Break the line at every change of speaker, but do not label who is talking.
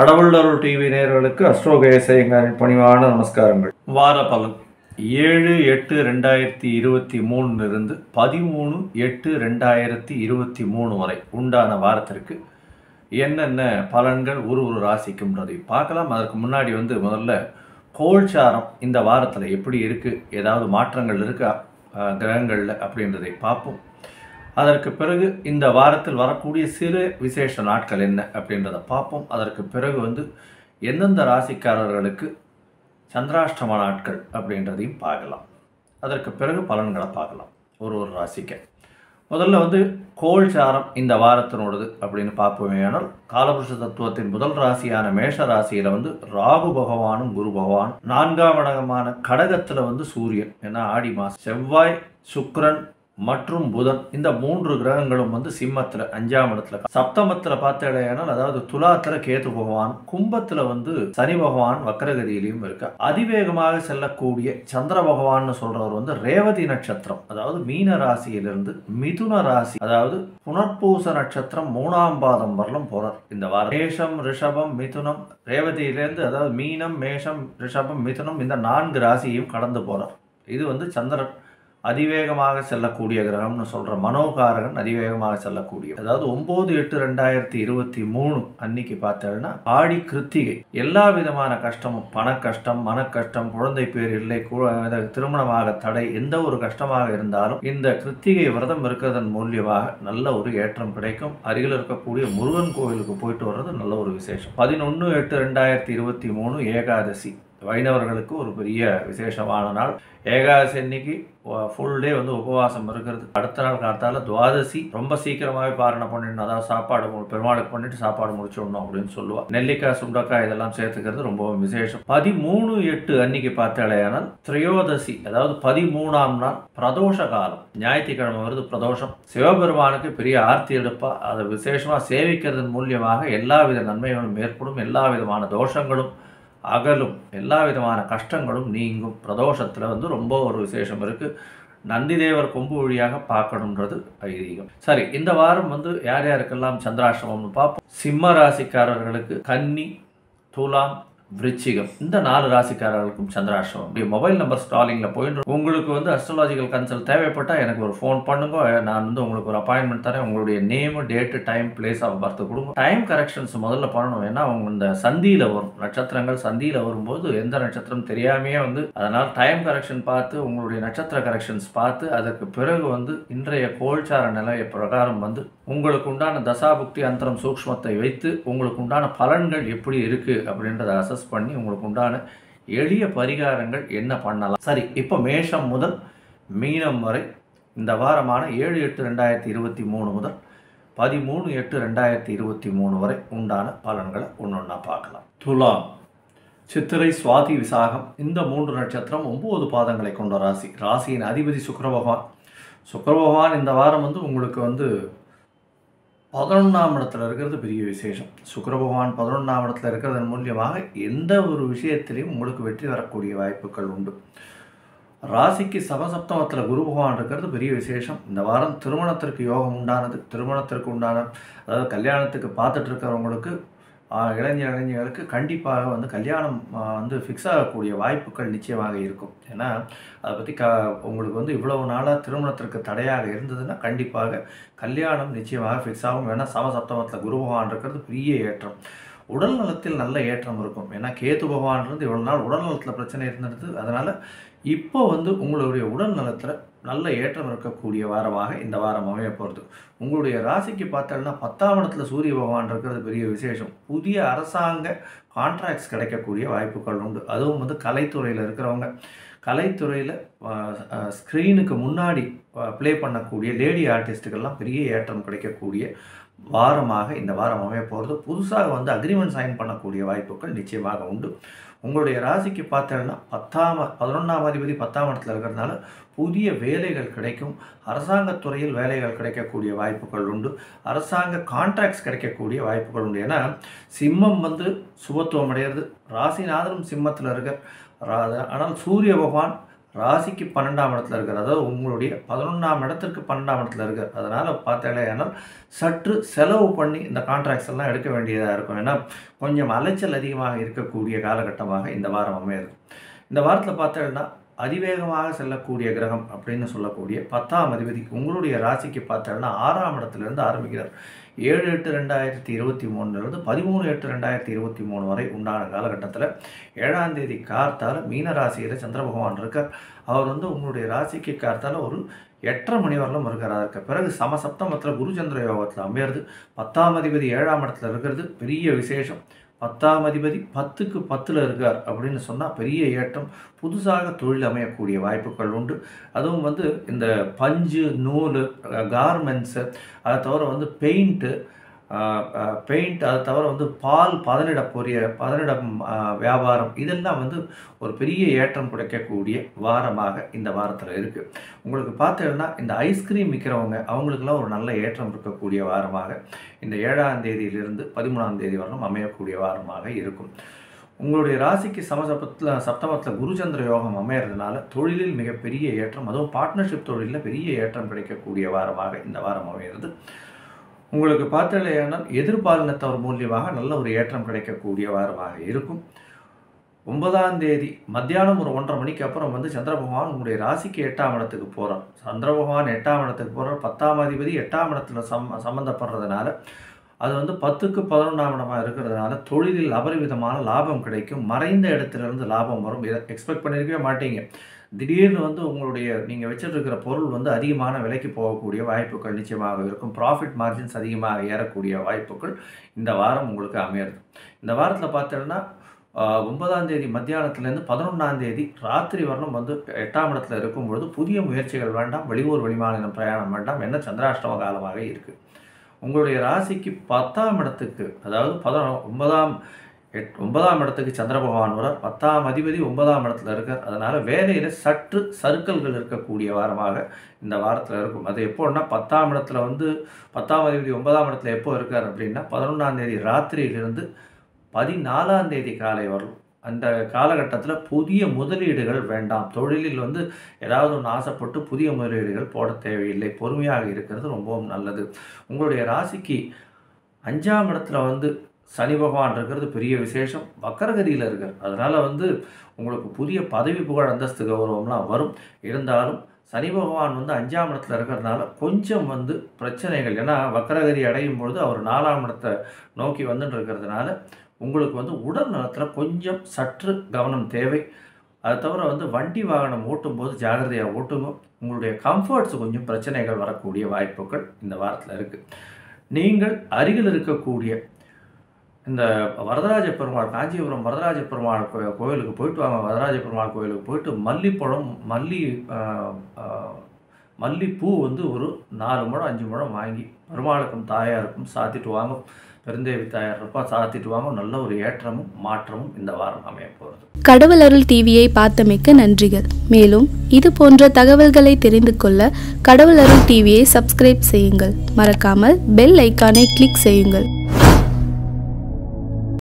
கடவுளருள் TV நேயர்களுக்கு அஸ்ட்ரோகேசையங்காரின் பணிவான நமஸ்காரங்கள் வார பலன் ஏழு எட்டு ரெண்டாயிரத்தி இருபத்தி மூணுலேருந்து பதிமூணு எட்டு ரெண்டாயிரத்தி இருபத்தி மூணு வரை உண்டான வாரத்திற்கு என்னென்ன பலன்கள் ஒரு ஒரு ராசிக்கும்ன்றதை பார்க்கலாம் அதற்கு முன்னாடி வந்து முதல்ல கோல்சாரம் இந்த வாரத்தில் எப்படி இருக்குது ஏதாவது மாற்றங்கள் இருக்கா அஹ், கிரகங்கள்ல அப்படின்றதை பார்ப்போம் அதற்கு பிறகு இந்த வாரத்தில் வரக்கூடிய சிறு விசேஷ நாட்கள் என்ன அப்படின்றத பார்ப்போம் அதற்கு பிறகு வந்து எந்தெந்த ராசிக்காரர்களுக்கு சந்திராஷ்டம நாட்கள் அப்படின்றதையும் பார்க்கலாம் அதற்கு பிறகு பலன்களை பார்க்கலாம் ஒரு ஒரு ராசிக்கு முதல்ல வந்து கோல்சாரம் இந்த வாரத்தினோடது அப்படின்னு பார்ப்போமே ஆனால் காலபுருஷ தத்துவத்தின் முதல் ராசியான மேஷ ராசியில் வந்து ராகு பகவானும் குரு பகவான் நான்காம் இடமான கடகத்தில் வந்து சூரியன் ஏன்னா ஆடி மாதம் செவ்வாய் சுக்கிரன் மற்றும் புதன் இந்த மூன்று கிரகங்களும் வந்து சிம்மத்தில் அஞ்சாம் இடத்துல சப்தமத்தில் பார்த்தேனால் அதாவது துலாத்துல கேது பகவான் கும்பத்தில் வந்து சனி பகவான் வக்கரகதியிலையும் இருக்கு அதிவேகமாக செல்லக்கூடிய சந்திர பகவான்னு சொல்றவர் வந்து ரேவதி நட்சத்திரம் அதாவது மீன ராசியிலிருந்து மிதுன ராசி அதாவது புனர்பூச நட்சத்திரம் மூணாம் பாதம் வரலும் போறார் இந்த வாரம் மேஷம் ரிஷபம் மிதுனம் ரேவதியிலேருந்து அதாவது மீனம் மேஷம் ரிஷபம் மிதுனம் இந்த நான்கு ராசியையும் கடந்து போறார் இது வந்து சந்திரன் அதிவேகமாக செல்லக்கூடிய கிரகம்னு சொல்கிற மனோகாரகன் அதிவேகமாக செல்லக்கூடிய அதாவது ஒம்பது எட்டு ரெண்டாயிரத்தி இருபத்தி மூணு அன்னைக்கு பார்த்தேன்னா ஆடி கிருத்திகை எல்லா விதமான கஷ்டமும் பண கஷ்டம் மன கஷ்டம் குழந்தை பேர் இல்லை கு- இந்த திருமணமாக தடை எந்த ஒரு கஷ்டமாக இருந்தாலும் இந்த கிருத்திகை விரதம் இருக்கிறதன் மூலியமாக நல்ல ஒரு ஏற்றம் கிடைக்கும் அருகில் இருக்கக்கூடிய முருகன் கோவிலுக்கு போயிட்டு வர்றது நல்ல ஒரு விசேஷம் பதினொன்று எட்டு ரெண்டாயிரத்தி இருபத்தி மூணு ஏகாதசி வைணவர்களுக்கு ஒரு பெரிய விசேஷமான நாள் ஏகாதசி அன்னைக்கு ஃபுல் டே வந்து உபவாசம் இருக்கிறது அடுத்த நாள் காத்தால துவாதசி ரொம்ப சீக்கிரமாகவே பாரணை பண்ணிடணும் அதாவது சாப்பாடு மு- பெருமாளுக்கு பண்ணிட்டு சாப்பாடு முடிச்சிடணும் அப்படின்னு சொல்லுவா நெல்லிக்காய் சுண்டக்காய் இதெல்லாம் சேர்த்துக்கிறது ரொம்ப விசேஷம் பதிமூணு எட்டு அன்னைக்கு பார்த்தாலேயானால் திரையோதசி அதாவது பதிமூணாம் நாள் பிரதோஷ காலம் ஞாயிற்றுக்கிழமை வருது பிரதோஷம் சிவபெருமானுக்கு பெரிய ஆர்த்தி எடுப்பா அதை விசேஷமாக சேவிக்கிறதன் மூலியமாக எல்லா வித நன்மைகளும் ஏற்படும் எல்லா விதமான தோஷங்களும் அகலும் எல்லா விதமான கஷ்டங்களும் நீங்கும் பிரதோஷத்தில் வந்து ரொம்ப ஒரு விசேஷம் இருக்குது நந்திதேவர் கொம்பு வழியாக பார்க்கணுன்றது ஐதீகம் சரி இந்த வாரம் வந்து யார் யாருக்கெல்லாம் சந்திராஷ்டமம்னு பார்ப்போம் சிம்ம ராசிக்காரர்களுக்கு கன்னி துலாம் விருச்சிகம் இந்த நாலு ராசிக்காரர்களுக்கும் சந்திராஷ்டமம் இப்படி மொபைல் நம்பர் ஸ்டாலிங்கில் போயிட்டு உங்களுக்கு வந்து அஸ்ட்ராலாஜிக்கல் கன்சல்ட் தேவைப்பட்டால் எனக்கு ஒரு ஃபோன் பண்ணுங்க நான் வந்து உங்களுக்கு ஒரு அப்பாயின்மெண்ட் தரேன் உங்களுடைய name date time place of birth கொடுங்க டைம் கரெக்ஷன்ஸ் முதல்ல பண்ணணும் ஏன்னா அவங்க இந்த சந்தியில் வரும் நட்சத்திரங்கள் சந்தியில் வரும்போது எந்த நட்சத்திரம் தெரியாமையே வந்து அதனால் டைம் கரெக்ஷன் பார்த்து உங்களுடைய நட்சத்திர கரெக்ஷன்ஸ் பார்த்து அதற்கு பிறகு வந்து இன்றைய கோல்சார நிலைய பிரகாரம் வந்து உங்களுக்கு உண்டான தசாபுக்தி அந்தரம் சூக்ஷ்மத்தை வைத்து உங்களுக்கு உண்டான பலன்கள் எப்படி இருக்கு அப்படின்றத அசஸ் பண்ணி உங்களுக்கு உண்டான எளிய பரிகாரங்கள் என்ன பண்ணலாம் சரி இப்போ மேஷம் முதல் மீனம் வரை இந்த வாரமான ஏழு எட்டு ரெண்டாயிரத்தி இருபத்தி மூணு முதல் பதிமூணு எட்டு ரெண்டாயிரத்தி இருபத்தி மூணு வரை உண்டான பலன்களை ஒன்று ஒன்றா பார்க்கலாம் துலாம் சித்திரை சுவாதி விசாகம் இந்த மூன்று நட்சத்திரம் ஒம்பது பாதங்களை கொண்ட ராசி ராசியின் அதிபதி சுக்கிர பகவான் சுக்கிர பகவான் இந்த வாரம் வந்து உங்களுக்கு வந்து பதினொன்றாம் இடத்துல இருக்கிறது பெரிய விசேஷம் சுக்கிர பகவான் பதினொன்றாம் இடத்துல இருக்கிறதன் மூலியமாக எந்த ஒரு விஷயத்திலையும் உங்களுக்கு வெற்றி வரக்கூடிய வாய்ப்புகள் உண்டு ராசிக்கு சமசப்தமத்தில் குரு பகவான் இருக்கிறது பெரிய விசேஷம் இந்த வாரம் திருமணத்திற்கு யோகம் உண்டானது திருமணத்திற்கு உண்டான அதாவது கல்யாணத்துக்கு பார்த்துட்டு இருக்கிறவங்களுக்கு ஆஹ், இளைஞர் இளைஞர்களுக்கு கண்டிப்பாக வந்து கல்யாணம் ஆஹ், வந்து ஃபிக்ஸ் ஆகக்கூடிய வாய்ப்புகள் நிச்சயமாக இருக்கும் ஏன்னா அதை பற்றி க உங்களுக்கு வந்து இவ்வளவு நாளாக திருமணத்திற்கு தடையாக இருந்ததுன்னா கண்டிப்பாக கல்யாணம் நிச்சயமாக ஃபிக்ஸ் ஆகும் ஏன்னா சமசப்தமத்தில் குரு பகவான் இருக்கிறது பெரிய ஏற்றம் உடல் நலத்தில் நல்ல ஏற்றம் இருக்கும் ஏன்னா கேது பகவான் இருந்து இவ்வளோ நாள் உடல் நலத்தில் பிரச்சனை இருந்தது அதனால் இப்போ வந்து உங்களுடைய உடல் நலத்தில் நல்ல ஏற்றம் இருக்கக்கூடிய வாரமாக இந்த வாரம் அமைய போகிறது உங்களுடைய ராசிக்கு பார்த்தோம்னா பத்தாம் இடத்துல சூரிய பகவான் இருக்கிறது பெரிய விசேஷம் புதிய அரசாங்க கான்ட்ராக்ட்ஸ் கிடைக்கக்கூடிய வாய்ப்புகள் உண்டு அதுவும் வந்து கலைத்துறையில் இருக்கிறவங்க கலைத்துறையில் ஸ்க்ரீனுக்கு முன்னாடி ப்ளே பண்ணக்கூடிய லேடி ஆர்டிஸ்ட்டுக்கெல்லாம் பெரிய ஏற்றம் கிடைக்கக்கூடிய வாரமாக இந்த வாரம் அமைய போகிறது புதுசாக வந்து அக்ரிமெண்ட் சைன் பண்ணக்கூடிய வாய்ப்புகள் நிச்சயமாக உண்டு உங்களுடைய ராசிக்கு பார்த்தோம்னா பத்தாம் பதினொன்றாம் அதிபதி பத்தாம் இடத்துல இருக்கிறதுனால புதிய வேலைகள் கிடைக்கும் அரசாங்கத் துறையில் வேலைகள் கிடைக்கக்கூடிய வாய்ப்புகள் உண்டு அரசாங்க கான்ட்ராக்ட்ஸ் கிடைக்கக்கூடிய வாய்ப்புகள் உண்டு ஏன்னா சிம்மம் வந்து சுபத்துவம் அடையிறது ராசிநாதனும் சிம்மத்தில் இருக்க ரா- ஆனால் சூரிய பகவான் ராசிக்கு பன்னெண்டாம் இடத்துல இருக்கார் அதாவது உங்களுடைய பதினொன்றாம் இடத்திற்கு பன்னெண்டாம் இடத்துல இருக்கார் அதனால் பார்த்தாலே ஆனால் சற்று செலவு பண்ணி இந்த கான்ட்ராக்ட்ஸ் எல்லாம் எடுக்க வேண்டியதாக இருக்கும் ஏன்னா கொஞ்சம் அலைச்சல் அதிகமாக இருக்கக்கூடிய காலகட்டமாக இந்த வாரம் அமையுது இந்த வாரத்தில் பார்த்தோம்னா அதிவேகமாக செல்லக்கூடிய கிரகம் அப்படின்னு சொல்லக்கூடிய பத்தாம் அதிபதி உங்களுடைய ராசிக்கு பார்த்தோம்னா ஆறாம் இடத்துலேருந்து ஆரம்பிக்கிறார் ஏழு எட்டு ரெண்டாயிரத்தி இருபத்தி மூணுலேருந்து பதிமூணு எட்டு ரெண்டாயிரத்தி இருபத்தி மூணு வரை உண்டான காலகட்டத்தில் ஏழாம் தேதி கார்த்தால் மீன ராசியில் சந்திர பகவான் இருக்கார் அவர் வந்து உங்களுடைய ராசிக்கு கார்த்தால் ஒரு எட்டரை மணி வரலும் இருக்கிறார் அதற்கு பிறகு சமசப்தமத்தில் குருச்சந்திர யோகத்தில் அமையிறது பத்தாம் அதிபதி ஏழாம் இடத்துல இருக்கிறது பெரிய விசேஷம் பத்தாம் அதிபதி பத்துக்கு பத்தில் இருக்கார் அப்படின்னு சொன்னால் பெரிய ஏற்றம் புதுசாக தொழில் அமையக்கூடிய வாய்ப்புகள் உண்டு அதுவும் வந்து இந்த பஞ்சு நூல் கார்மெண்ட்ஸு அதை தவிர வந்து பெயிண்ட்டு பெயிண்ட் அதை தவிர வந்து பால் பதனிட பொரிய பதனிடம் ஆ, வியாபாரம் இதெல்லாம் வந்து ஒரு பெரிய ஏற்றம் கிடைக்கக்கூடிய வாரமாக இந்த வாரத்தில் இருக்குது உங்களுக்கு பார்த்தீங்கன்னா இந்த ஐஸ்கிரீம் விற்கிறவங்க அவங்களுக்கெல்லாம் ஒரு நல்ல ஏற்றம் இருக்கக்கூடிய வாரமாக இந்த ஏழாம் தேதியிலிருந்து பதிமூணாம் தேதி வரலும் அமையக்கூடிய வாரமாக இருக்கும் உங்களுடைய ராசிக்கு சமசபத்தில் சப்தமத்தில் குருச்சந்திர யோகம் அமையறதுனால தொழிலில் மிகப்பெரிய ஏற்றம் அதுவும் பார்ட்னர்ஷிப் தொழிலில் பெரிய ஏற்றம் கிடைக்கக்கூடிய வாரமாக இந்த வாரம் அமையிறது உங்களுக்கு பார்த்தலையானால் எதிர்பாலினத்தவர் மூலியமாக நல்ல ஒரு ஏற்றம் கிடைக்கக்கூடிய வாரமாக இருக்கும் ஒன்பதாம் தேதி மத்தியானம் ஒரு ஒன்றரை மணிக்கு அப்புறம் வந்து சந்திர பகவான் உங்களுடைய ராசிக்கு எட்டாம் இடத்துக்கு போகிறார் சந்திர பகவான் எட்டாம் இடத்துக்கு போகிறார் பத்தாம் அதிபதி எட்டாம் இடத்துல சம் சம்மந்தப்படுறதுனால அது வந்து பத்துக்கு பதினொன்றாம் இடமாக இருக்கிறதுனால தொழிலில் அபரிவிதமான லாபம் கிடைக்கும் மறைந்த இடத்துலேருந்து லாபம் வரும் இதை எக்ஸ்பெக்ட் பண்ணியிருக்கவே மாட்டீங்க திடீர்னு வந்து உங்களுடைய நீங்கள் வச்சுட்டு இருக்கிற பொருள் வந்து அதிகமான விலைக்கு போகக்கூடிய வாய்ப்புகள் நிச்சயமாக இருக்கும் ப்ராஃபிட் மார்ஜின்ஸ் அதிகமாக ஏறக்கூடிய வாய்ப்புகள் இந்த வாரம் உங்களுக்கு அமையிறது இந்த வாரத்தில் பார்த்தோன்னா ஆஹ், ஒன்பதாம் தேதி மத்தியானத்துலேருந்து பதினொன்றாம் தேதி ராத்திரி வரணும் வந்து எட்டாம் இடத்துல இருக்கும் பொழுது புதிய முயற்சிகள் வேண்டாம் வெளியூர் வெளிமாநிலம் பிரயாணம் வேண்டாம் என்ன சந்திராஷ்டம காலமாக இருக்குது உங்களுடைய ராசிக்கு பத்தாம் இடத்துக்கு அதாவது பத ஒன்பதாம் எட் ஒன்பதாம் இடத்துக்கு சந்திர பகவான் வரார் பத்தாம் அதிபதி ஒன்பதாம் இடத்துல இருக்கார் அதனால் வேலையில் சற்று சறுக்கல்கள் இருக்கக்கூடிய வாரமாக இந்த வாரத்தில் இருக்கும் அது எப்போன்னா பத்தாம் இடத்துல வந்து பத்தாம் அதிபதி ஒன்பதாம் இடத்துல எப்போ இருக்கார் அப்படின்னா பதினொன்றாம் தேதி ராத்திரியிலிருந்து பதினாலாம் தேதி காலை வரும் அந்த காலகட்டத்தில் புதிய முதலீடுகள் வேண்டாம் தொழிலில் வந்து ஏதாவது ஒன்று ஆசைப்பட்டு புதிய முதலீடுகள் போட தேவையில்லை பொறுமையாக இருக்கிறது ரொம்பவும் நல்லது உங்களுடைய ராசிக்கு அஞ்சாம் இடத்துல வந்து சனி பகவான் இருக்கிறது பெரிய விசேஷம் வக்கரகதியில் இருக்கார் அதனால் வந்து உங்களுக்கு புதிய பதவி புகழ் அந்தஸ்து கௌரவம்லாம் வரும் இருந்தாலும் சனி பகவான் வந்து அஞ்சாம் இடத்துல இருக்கிறதுனால கொஞ்சம் வந்து பிரச்சனைகள் ஏன்னா வக்கரகதி அடையும் பொழுது அவர் நாலாம் இடத்தை நோக்கி வந்துட்டு இருக்கிறதுனால உங்களுக்கு வந்து உடல் நலத்தில் கொஞ்சம் சற்று கவனம் தேவை அது தவிர வந்து வண்டி வாகனம் ஓட்டும்போது ஜாகிரதையாக ஓட்டுங்க உங்களுடைய கம்ஃபர்ட்ஸ் கொஞ்சம் பிரச்சனைகள் வரக்கூடிய வாய்ப்புகள் இந்த வாரத்தில் இருக்குது நீங்கள் அருகில் இருக்கக்கூடிய இந்த வரதராஜ பெருமாள் காஞ்சிபுரம் வரதராஜ பெருமாள் கோ- கோயிலுக்கு போயிட்டு வாங்க வரதராஜ பெருமாள் கோயிலுக்கு போயிட்டு மல்லிப்பழம் மல்லி ஆஹ், ஆஹ், மல்லிப்பூ வந்து ஒரு நாலு முழம் அஞ்சு முழம் வாங்கி பெருமாளுக்கும் தாயாருக்கும் சாத்திட்டு வாங்க பெருந்தேவி தாயார் இருப்பா சாத்திட்டு வாங்க நல்ல ஒரு ஏற்றமும் மாற்றமும் இந்த வாரம் அமைய போகிறது
கடவுள் அருள் டிவியை பார்த்தமைக்க நன்றிகள் மேலும் இது போன்ற தகவல்களை தெரிந்து கொள்ள கடவுள் அருள் டிவியை சப்ஸ்கிரைப் செய்யுங்கள் மறக்காமல் பெல் ஐக்கானை கிளிக் செய்யுங்கள்